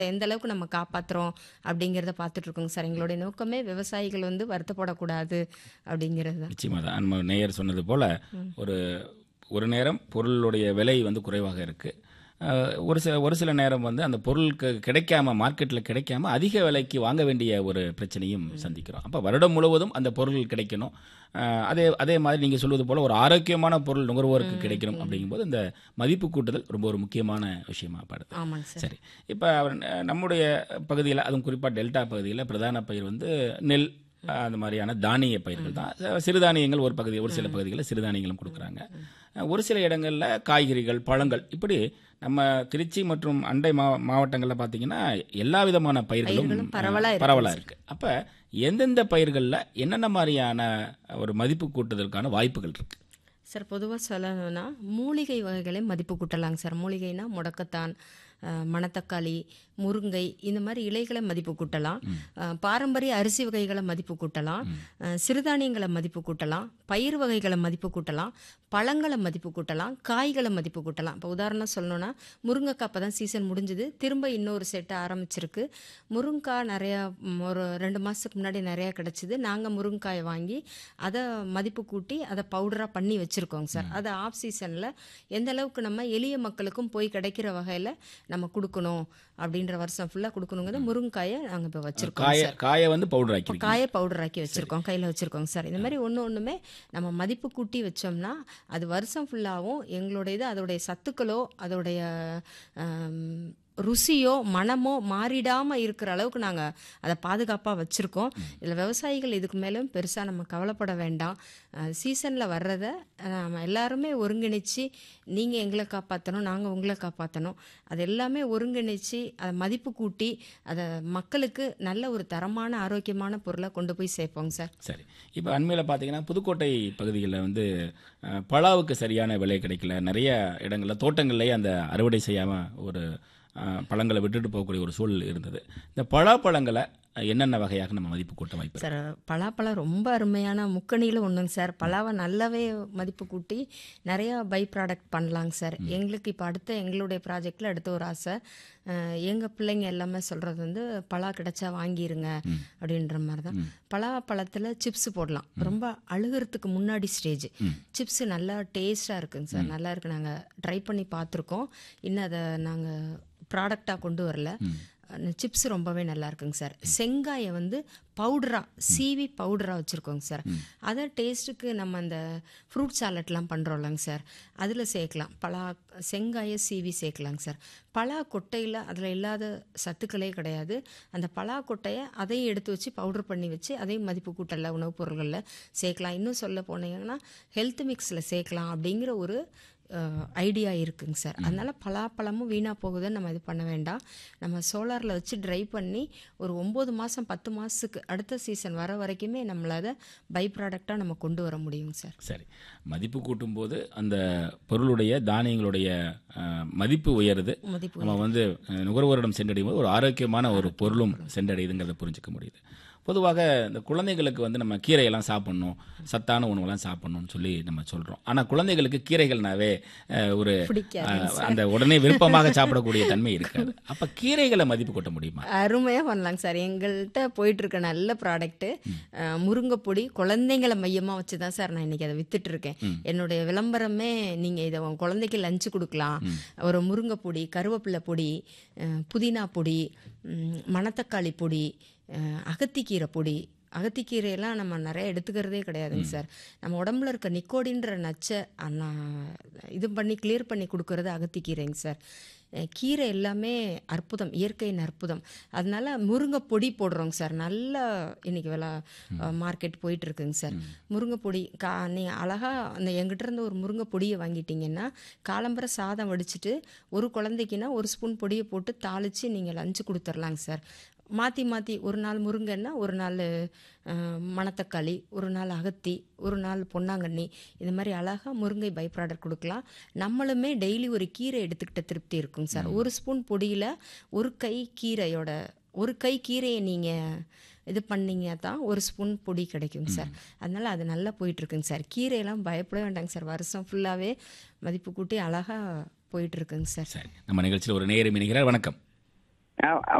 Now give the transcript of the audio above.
எந்த அளவுக்கு நம்ம காப்பாத்துறோம் அப்படிங்கிறத பார்த்துட்டு இருக்கோங்க சார் எங்களுடைய நோக்கமே விவசாயிகள் வந்து வருத்தப்படக்கூடாது அப்படிங்கிறது தான் நிச்சயமாக தான் நம்ம நேயர் சொன்னது போல் ஒரு ஒரு நேரம் பொருளுடைய விலை வந்து குறைவாக இருக்குது ஒரு சில ஒரு சில நேரம் வந்து அந்த பொருளுக்கு கிடைக்காம மார்க்கெட்டில் கிடைக்காம அதிக விலைக்கு வாங்க வேண்டிய ஒரு பிரச்சனையும் சந்திக்கிறோம் அப்போ வருடம் முழுவதும் அந்த பொருள் கிடைக்கணும் அஹ், அதே அதே மாதிரி நீங்கள் சொல்வது போல் ஒரு ஆரோக்கியமான பொருள் நுகர்வோருக்கு கிடைக்கணும் அப்படிங்கும்போது இந்த மதிப்பு கூட்டுதல் ரொம்ப ஒரு முக்கியமான விஷயமா படுது ஆமாங்க சார் சரி இப்போ நம்முடைய பகுதியில் அதுவும் குறிப்பாக டெல்டா பகுதியில் பிரதான பயிர் வந்து நெல் அஹ், அந்த மாதிரியான தானிய பயிர்கள் தான் ச- சிறுதானியங்கள் ஒரு பகுதி ஒரு சில பகுதிகளில் சிறுதானியங்களும் கொடுக்குறாங்க அஹ், ஒரு சில இடங்களில் காய்கறிகள் பழங்கள் இப்படி நம்ம திருச்சி மற்றும் அண்டை மா மாவட்டங்களில் பார்த்தீங்கன்னா எல்லா விதமான பயிர்களும் பயிர்களும் பரவலா இருக்கு பரவலாக இருக்கு அப்போ எந்தெந்த பயிர்களில் என்னென்ன மாதிரியான ஒரு மதிப்பு கூட்டுதலுக்கான வாய்ப்புகள் இருக்கு சார் பொதுவாக சொல்லணும்னா மூலிகை வகைகளை மதிப்பு கூட்டலாங்க சார் மூலிகைனா முடக்கத்தான் அஹ், மணத்தக்காளி முருங்கை இந்த மாதிரி இலைகளை மதிப்பு கூட்டலாம் அஹ், பாரம்பரிய அரிசி வகைகளை மதிப்பு கூட்டலாம் அஹ், சிறுதானியங்களை மதிப்பு கூட்டலாம் பயிர் வகைகளை மதிப்பு கூட்டலாம் பழங்களை மதிப்பு கூட்டலாம் காய்களை மதிப்பு கூட்டலாம் இப்போ உதாரணம் சொல்லணும்னா முருங்கைக்காய் இப்போ தான் சீசன் முடிஞ்சுது திரும்ப இன்னொரு செட்டு ஆரம்பிச்சிருக்கு முருங்கைக்காய் நிறையா ம், ஒரு ரெண்டு மாதத்துக்கு முன்னாடி நிறையா கிடச்சிது நாங்கள் முருங்கைக்காயை வாங்கி அதை மதிப்பு கூட்டி அதை பவுடராக பண்ணி வச்சுருக்கோங்க சார் அதை ஆஃப் சீசனில் எந்த அளவுக்கு நம்ம எளிய மக்களுக்கும் போய் கிடைக்கிற வகையில் நம்ம கொடுக்கணும் அப்படின்ற வருஷம் ஃபுல்லாக கொடுக்கணுங்கிறது முருங்கைக்காயை நாங்கள் இப்போ வச்சுருக்கோம் காய காயை வந்து பவுடர் ஆக்கி காய பவுடர் ஆக்கி வச்சுருக்கோம் கையில் வச்சுருக்கோங்க சார் இந்த மாதிரி ஒன்று ஒன்றுமே நம்ம மதிப்பு கூட்டி வச்சோம்னா அது வருஷம் ஃபுல்லாகவும் எங்களுடைய இது அதோடைய சத்துக்களோ அதோடைய ஆம், ருசியோ மனமோ மாறிடாமல் இருக்கிற அளவுக்கு நாங்கள் அதை பாதுகாப்பாக வச்சுருக்கோம் இதில் விவசாயிகள் இதுக்கு மேலும் பெருசாக நம்ம கவலைப்பட வேண்டாம் சீசனில் வர்றதை நம்ம எல்லாருமே ஒருங்கிணைச்சு நீங்கள் எங்களை காப்பாற்றணும் நாங்கள் உங்களை காப்பாற்றணும் அது எல்லாமே ஒருங்கிணைச்சு அதை மதிப்பு கூட்டி அதை மக்களுக்கு நல்ல ஒரு தரமான ஆரோக்கியமான பொருளை கொண்டு போய் சேர்ப்போங்க சார் சரி இப்போ அண்மையில் பார்த்தீங்கன்னா புதுக்கோட்டை பகுதிகளில் வந்து அஹ், பலாவுக்கு சரியான விலை கிடைக்கல நிறைய இடங்களில் தோட்டங்கள்லேயே அந்த அறுவடை செய்யாமல் ஒரு அஹ், பழங்களை விட்டுட்டு போகக்கூடிய ஒரு சூழல் இருந்தது இந்த பலாப்பழங்களை அஹ், என்னென்ன வகையாக நம்ம மதிப்பு கூட்ட வாய்ப்பு இருக்கு? சார் பலாப்பழம் ரொம்ப அருமையான முக்கணியில் ஒன்றுங்க சார் பலாவை நல்லாவே மதிப்பு கூட்டி நிறையா பை ப்ராடக்ட் பண்ணலாங்க சார் எங்களுக்கு இப்போ அடுத்த எங்களுடைய ப்ராஜெக்டில் அடுத்த ஒரு ஆசை எங்கள் பிள்ளைங்க எல்லாமே சொல்கிறது வந்து பலா கிடைச்சா வாங்கிருங்க அப்படின்ற மாதிரி தான் பலாப்பழத்தில் சிப்ஸ் போடலாம் ரொம்ப அழுகிறதுக்கு முன்னாடி ஸ்டேஜ் சிப்ஸ் நல்லா டேஸ்ட்டாக இருக்குங்க சார் நல்லா இருக்கு நாங்கள் ட்ரை பண்ணி பார்த்துருக்கோம் இன்னும் அதை நாங்கள் ப்ராடக்டாக கொண்டு வரல சிப்ஸ் ரொம்பவே நல்லா இருக்குங்க சார் செங்காயை வந்து பவுடராக சீவி பவுடராக வச்சுருக்கோங்க சார் அதை டேஸ்ட்டுக்கு நம்ம அந்த ஃப்ரூட் சாலட்லாம் பண்ணுறோம்லங்க சார் அதில் சேர்க்கலாம் பலா செங்காயை சீவி சேர்க்கலாங்க சார் பலா கொட்டையில் அதில் இல்லாத சத்துக்களே கிடையாது அந்த பலா கொட்டையை அதையும் எடுத்து வச்சு பவுடர் பண்ணி வச்சு அதையும் மதிப்பு கூட்டல உணவுப் பொருள்களில் சேர்க்கலாம் இன்னும் சொல்ல போனீங்கன்னா ஹெல்த் மிக்ஸில் சேர்க்கலாம் அப்படிங்கிற ஒரு ஐடியா இருக்குங்க சார் அதனால பலாப்பழமும் வீணாக போகுதுன்னு நம்ம இது பண்ண வேண்டாம் நம்ம சோலாரில் வச்சு ட்ரை பண்ணி ஒரு ஒம்பது மாதம் பத்து மாதத்துக்கு அடுத்த சீசன் வர வரைக்குமே நம்மள அதை பை ப்ராடக்டாக நம்ம கொண்டு வர முடியுங்க சார் சரி மதிப்பு கூட்டும் போது அந்த பொருளுடைய தானியங்களுடைய அஹ், மதிப்பு உயருது மதிப்பு நம்ம வந்து அஹ், நுகர்வோரிடம் சென்றடையும் போது ஒரு ஆரோக்கியமான ஒரு பொருளும் சென்றடையுதுங்கிறத புரிஞ்சுக்க முடியுது பொதுவாக இந்த குழந்தைகளுக்கு வந்து நம்ம கீரையெல்லாம் சாப்பிடணும் சத்தான உணவெல்லாம் சாப்பிடணும்னு சொல்லி நம்ம சொல்கிறோம் ஆனால் குழந்தைகளுக்கு கீரைகள்னாவே அஹ், ஒரு பிடிக்காது அஹ், அந்த உடனே விருப்பமாக சாப்பிடக்கூடிய தன்மை இருக்காது அப்போ கீரைகளை மதிப்பு கூட்ட முடியுமா அருமையாக பண்ணலாங்க சார் எங்கள்கிட்ட போயிட்டு இருக்க நல்ல ப்ராடக்ட்டு முருங்கைப்பொடி குழந்தைங்களை மையமாக வச்சு தான் சார் நான் இன்னைக்கு அதை வித்துட்டு இருக்கேன் என்னுடைய விளம்பரமே நீங்கள் இதை உன் குழந்தைக்கு லஞ்சு கொடுக்கலாம் ஒரு முருங்கைப்பொடி கருவேப்பிலை பொடி அஹ், புதினா பொடி ம், மணத்தக்காளி பொடி அஹ், அகத்திக்கீரை பொடி அகத்திக்கீரையெல்லாம் நம்ம நிறைய எடுத்துக்கிறதே கிடையாதுங்க சார் நம்ம உடம்புல இருக்க நிக்கோடின்ற நச்சை அண்ணா இது பண்ணி கிளியர் பண்ணி கொடுக்கறது அகத்திக்கீரைங்க சார் அஹ் கீரை எல்லாமே அற்புதம் இயற்கையின் அற்புதம் அதனால முருங்கை பொடி போடுறோங்க சார் நல்லா இன்னைக்கு விலை மார்க்கெட் போயிட்டு இருக்குங்க சார் முருங்கை பொடி கா நீங்கள் அழகாக அந்த எங்கிட்ட இருந்து ஒரு முருங்கை பொடியை வாங்கிட்டீங்கன்னா காலம்பரை சாதம் வடிச்சிட்டு ஒரு குழந்தைக்குன்னா ஒரு ஸ்பூன் பொடியை போட்டு தாளித்து நீங்கள் லஞ்சு கொடுத்துர்லாங்க சார் மாற்றி மாற்றி ஒரு நாள் முருங்கைன்னா ஒரு நாள் அஹ், மணத்தக்காளி ஒரு நாள் அகத்தி ஒரு நாள் பொன்னாங்கண்ணி இந்த மாதிரி அழகாக முருங்கை பை ப்ராடக்ட் கொடுக்கலாம் நம்மளுமே டெய்லி ஒரு கீரை எடுத்துக்கிட்ட திருப்தி இருக்குங்க சார் ஒரு ஸ்பூன் பொடியில் ஒரு கை கீரையோட ஒரு கை கீரையை நீங்கள் இது பண்ணீங்க தான் ஒரு ஸ்பூன் பொடி கிடைக்குங்க சார் அதனால் அது நல்லா போயிட்டுருக்குங்க சார் கீரையெல்லாம் பயப்பட வேண்டாங்க சார் வருஷம் ஃபுல்லாகவே மதிப்பு கூட்டி அழகாக போயிட்டுருக்குங்க சார் சரி நம்ம நிகழ்ச்சியில் ஒரு நேரம் இணைகிறார் வணக்கம் அ-